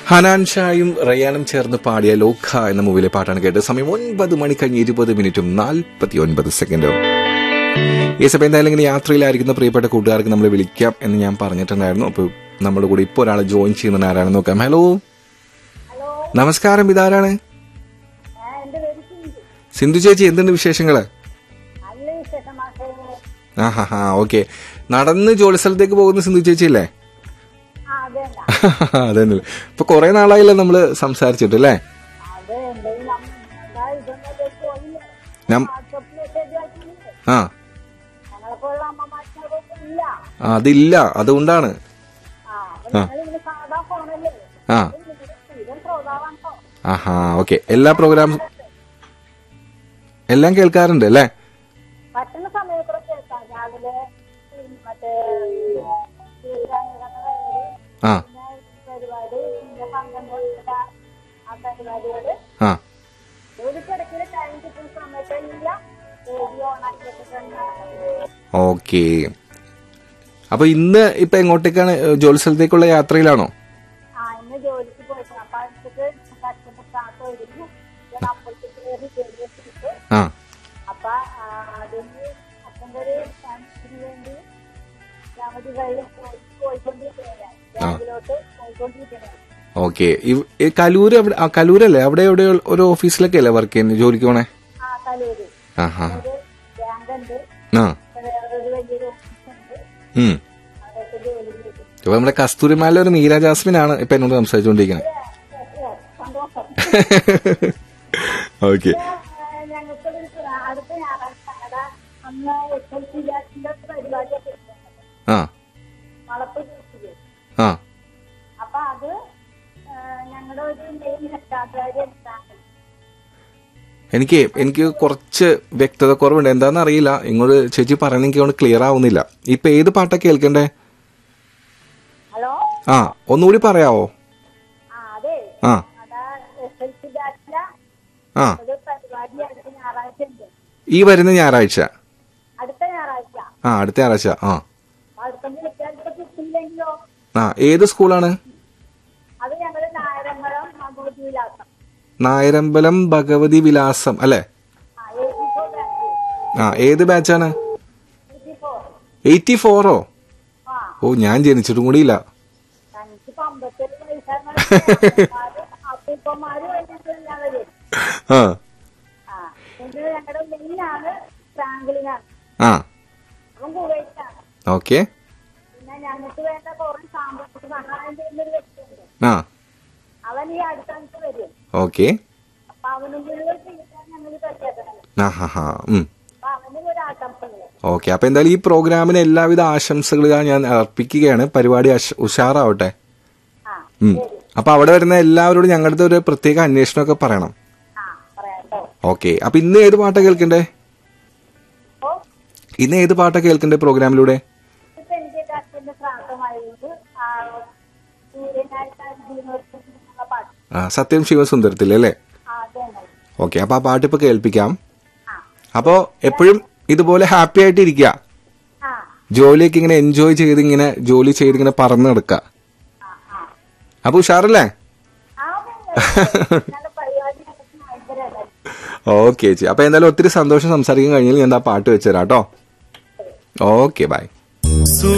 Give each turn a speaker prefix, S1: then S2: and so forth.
S1: ഹനാൻ ഷായും റയാനും ചേർന്ന് പാടിയ ലോഖ എന്ന മൂവിലെ പാട്ടാണ് കേട്ടത് സമയം ഒൻപത് മണി കഴിഞ്ഞ് ഇരുപത് മിനിറ്റും നാൽപ്പത്തി ഒൻപത് സെക്കൻഡും ഈ സമയം എന്തായാലും ഇങ്ങനെ യാത്രയിലായിരിക്കുന്ന പ്രിയപ്പെട്ട കൂട്ടുകാർക്ക് നമ്മൾ വിളിക്കാം എന്ന് ഞാൻ പറഞ്ഞിട്ടുണ്ടായിരുന്നു അപ്പോൾ നമ്മുടെ കൂടെ ഇപ്പോൾ ഒരാൾ ജോയിൻ ചെയ്യുന്ന ആരാണെന്ന് നോക്കാം ഹലോ നമസ്കാരം ഇതാരാണ് സിന്ധു ചേച്ചി എന്തുണ്ട് വിശേഷങ്ങള്
S2: നല്ല വിശേഷമാക്കേ
S1: ആ ഹാ ഹാ ഓക്കെ നടന്ന് ജോലി സ്ഥലത്തേക്ക് പോകുന്ന സിന്ധു ചേച്ചി അല്ലേ
S2: ആ അതല്ല
S1: അതന്നെ ഇപ്പൊ കുറെ നാളായില്ലേ നമ്മള് സംസാരിച്ചിട്ട് അല്ലേ
S2: അത് എന്തെങ്കിലും നമ്മ- ഇതൊന്നും പോയില്ല
S1: നം-
S2: വാട്സപ്പ് മെസ്സേജ് അയക്കുന്നില്ലേ
S1: ആ
S2: ഞങ്ങളെപ്പോഴുള്ള അമ്മമാർക്ക് അതൊന്നും ഇല്ല
S1: അതില്ല അതുകൊണ്ടാണ്
S2: ആ അപ്പൊ ഞങ്ങളിങ്ങനെ സാധാ ഫോണല്ലേ
S1: ആ
S2: സ്ഥിരം ശ്രോതാവാണോ
S1: ആഹാ ഓക്കെ എല്ലാ പ്രോഗ്രാം എല്ലാം കേൾക്കാറുണ്ട് അല്ലേ
S2: പറ്റുന്ന സമയത്തൊക്കെ കേൾക്കാം രാവിലെ ഉം, മറ്റേ ശ്രീരാമകഥ കഴിഞ്ഞ്
S1: ആ
S2: പിന്നെ പരിപാടി പിന്നെ പന്ത്രണ്ട് മണിക്കുള്ള ആ പരിപാടികള്
S1: ആ
S2: ജോലിക്കിടയ്ക്കിൽ ടൈം കിട്ടുന്ന സമയത്തെല്ലാം റേഡിയോ ഓണാക്കി വെച്ചിട്ടുണ്ട്
S1: ഓക്കെ അപ്പൊ ഇന്ന് ഇപ്പൊ എങ്ങോട്ടേക്കാണ് ഏഹ്, ജോലി സ്ഥലത്തേക്കുള്ള യാത്രയിലാണോ
S2: ആ ഇന്ന് ജോലിക്ക് പോയിട്ട് അപ്പൊ അടുത്തിട്ട് കഷ്ടപ്പെട്ടാത്ത ഒരുങ്ങി ഞാൻ അപ്പുറത്തേക്ക് കയറി ജോലി വെച്ചിട്ട്
S1: ആ
S2: അപ്പൊ ആ, അതിന് അപ്പൻ്റെ ഒരു താമസത്തിന് വേണ്ടി രാമതി വഴി പോയി- പോയിക്കൊണ്ടിരിക്കുകയാണ് ബാങ്കിലോട്ട് പോയിക്കൊണ്ടിരിക്കുകയാണ്
S1: ഓക്കെ കലൂര് അവിടെ ആ, കലൂരല്ലേ അവിടെ എവിടെ ഒരു ഓഫീസിലൊക്കെ അല്ലേ വർക്ക് ചെയ്യുന്നത് ജോലിക്ക് പോണേ
S2: ആ കലൂര്
S1: ആഹാ
S2: ഒരു ബാങ്ക് ഉണ്ട്
S1: ആ
S2: വേറൊരു വലിയൊരു ഓഫീസ് ഉണ്ട്
S1: ഉം
S2: അതൊക്കെ ജോലി ചെയ്തു
S1: ഇപ്പൊ നമ്മുടെ കസ്തൂരിമാലിലെ ഒരു മീര ജാസ്മിൻ ആണ് ഇപ്പൊ എന്നോട് സംസാരിച്ചുകൊണ്ടിരിക്കുന്നത്
S2: സന്തോഷം
S1: ഓക്കെ
S2: ഞങ്ങൾക്കൊരു അടുത്ത ഞായറാഴ്ച ഞങ്ങളുടെ അന്ന് എസ് എൽ സി ലാസിന്റെ പരിപാടിയൊക്കെ ഉണ്ട്.
S1: ആ
S2: വളപ്പ് ജ്യൂസില്
S1: ആ
S2: അപ്പൊ അത് ഞങ്ങളുടെ ഒരു മെയിൻ ഹെഡാചാര്യ എടുത്താണ്
S1: എനിക്ക് എനിക്ക് കുറച്ച് വ്യക്തത കുറവുണ്ട് എന്താണെന്ന് അറിയില്ല ഇങ്ങോട്ട് ചേച്ചി പറയുന്നത് എനിക്ക് കൊണ്ട് ക്ലിയർ ആവുന്നില്ല ഇപ്പൊ ഏത് പാട്ടാ കേൾക്കണ്ടേ
S2: ഹലോ
S1: ആ ഒന്നുകൂടി പറയാവോ
S2: ആ അതെ
S1: ആ
S2: അതാ എസ് എൽ സി ലാസിലെ
S1: ആ
S2: ഒരു പരിപാടി അടുത്ത ഞായറാഴ്ച ഉണ്ട്
S1: ഈ വരുന്ന ഞായറാഴ്ച
S2: അടുത്ത ഞായറാഴ്ച
S1: ആ അടുത്ത ഞായറാഴ്ച ആ
S2: അപ്പൊ അടുത്ത വിളിക്കാത്ത കിട്ടിയില്ലെങ്കിലോ
S1: ആ ഏത് സ്കൂളാണ്
S2: അത് ഞങ്ങള് നായരമ്പലം മമ്പൂതി വിലാസം
S1: നായരമ്പലം ഭഗവതി വിലാസം അല്ലേ
S2: ആ എയ്റ്റി ഫോർ ബാങ്ക്
S1: ആ ഏത് ബാച്ചാണ്
S2: എയ്റ്റി ഫോർ
S1: എയ്റ്റി ഫോറോ
S2: ആ
S1: ഓ ഞാൻ ജനിച്ചിട്ടും കൂടിയില്ല
S2: തനിക്ക് അമ്പത്തെട്ട് വയസ്സാണ് അപ്പൂപ്പന്മാര് കഴിഞ്ഞിട്ടില്ല അവര്
S1: ആ
S2: ആ ഇത് ഞങ്ങളുടെ മെയിനാണ് ഫ്രാങ്ക്ലിനാണ്
S1: ആ
S2: അവൻ കുവൈറ്റാണ്
S1: ഓക്കെ
S2: പിന്നെ ഞങ്ങൾക്ക് വേണ്ട കുറെ സാമ്പത്തിക സഹായം ചെയ്യുന്ന ഒരു വ്യക്തിയുണ്ട്
S1: ആ
S2: അവൻ ഈ അടുത്തടുത്ത് വരും
S1: ഓക്കെ
S2: അപ്പൊ അവനും കൂടെ ചെയ്യാൻ ഞങ്ങൾ പറ്റാത്തത്
S1: ആ ഹാ ഹാ ഉം
S2: അപ്പൊ അവന് ഒരു ആശംസകള്
S1: ഓക്കെ അപ്പൊ എന്തായാലും ഈ പ്രോഗ്രാമിന് എല്ലാവിധ ആശംസകളും ഞാൻ അർപ്പിക്കുകയാണ് പരിപാടി അശ്- ഉഷാറാവട്ടെ
S2: ആ
S1: ഉം അപ്പൊ അവിടെ വരുന്ന എല്ലാവരോടും ഞങ്ങളുടെ ഒരു പ്രത്യേക അന്വേഷണമൊക്കെ പറയണം
S2: ആ പറയാട്ടോ
S1: ഓക്കെ അപ്പൊ ഇന്ന് ഏത് പാട്ടാ കേൾക്കണ്ടേ
S2: അപ്പൊ
S1: ഇന്ന് ഏത് പാട്ടാ കേൾക്കണ്ടേ പ്രോഗ്രാമിലൂടെ
S2: ഇപ്പൊ എനിക്ക് അച്ഛന്റെ ശ്രാദ്ധമായതുകൊണ്ട് ആ സൂര്യനായിട്ട് എന്നുള്ള പാട്ട്
S1: ആ സത്യം ശിവസുന്ദരത്തിൽ അല്ലേ
S2: ആ അത് തന്നെ
S1: ഓക്കെ അപ്പൊ ആ പാട്ട് ഇപ്പൊ കേൾപ്പിക്കാം
S2: ആ
S1: അപ്പോ എപ്പോഴും ഇതുപോലെ ഹാപ്പി ആയിട്ട് ഇരിക്കുക
S2: ആ
S1: ജോലിയൊക്കെ ഇങ്ങനെ എൻജോയ് ചെയ്ത് ഇങ്ങനെ ജോലി ചെയ്ത് ഇങ്ങനെ പറന്ന് നടക്കുക
S2: ആ ആ
S1: അപ്പൊ ഉഷാറല്ലേ
S2: ആ ഞങ്ങളുടെ പരിപാടി ഞങ്ങൾക്ക് ഭയങ്കര ഇതായിരുന്നു.
S1: ഓക്കെ ചേച്ചി അപ്പൊ എന്തായാലും ഒത്തിരി സന്തോഷം സംസാരിക്കാൻ കഴിഞ്ഞാൽ ഞാൻ ആ പാട്ട് വെച്ചുതരാം കേട്ടോ ഓക്കെ ബൈ